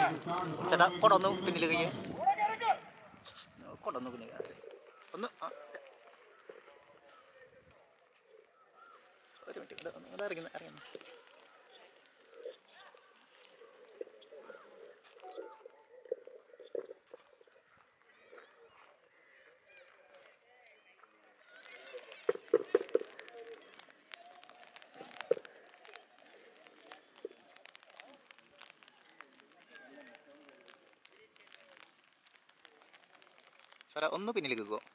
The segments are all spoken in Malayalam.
ചേട്ടാ കൊടൊന്ന് പിന്നിലേക്ക് കൊടൊന്ന് പിന്നിലേക്ക് ഒന്ന് ആ. ഒരു മിനിറ്റ് ഇവിടെ ഒന്ന് ഇവിടെ ഇറങ്ങുന്ന ഇറങ്ങുന്ന സാറേ ഒന്ന് പിന്നിലേക്ക് വെക്കുമോ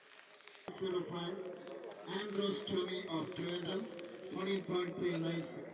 Zero five, Andros Tommy of Trivandrum, fourteen point three nine six.